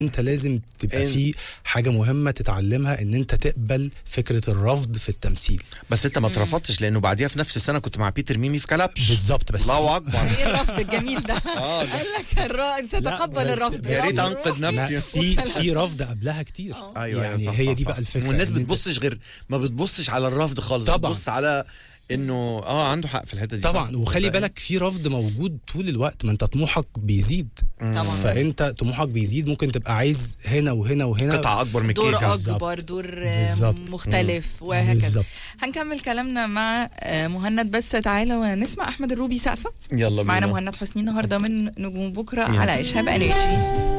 انت لازم تبقى إن- في حاجه مهمه تتعلمها ان انت تقبل فكره الرفض في التمثيل بس انت ما اترفضتش لانه بعديها في نفس السنه كنت مع بيتر ميمي في كلبش بالظبط بس الله اكبر ايه الرفض الجميل ده اه ده- قال لك الر- انت تتقبل بس- الرفض يا ريت يلا انقذ روح. لا، نفسي في في رفض قبلها كتير ايوه يعني أيوة، صح هي صح دي صح. بقى الفكره والناس إن أنت- بتبصش غير ما بتبصش على الرفض خالص طبعاً. بتبص على انه اه عنده حق في الحته دي طبعا صح. وخلي صدقني. بالك في رفض موجود طول الوقت ما انت طموحك بيزيد طبعا فانت طموحك بيزيد ممكن تبقى عايز هنا وهنا وهنا قطعه اكبر من دور الكيكه بالظبط. اكبر دور آه، بالظبط. مختلف وهكذا بالظبط هنكمل كلامنا مع آه، مهند بس تعالى ونسمع احمد الروبي سقفه يلا معانا بينا مهند حسني النهارده من نجوم بكره يلا. على اشهاب انرجي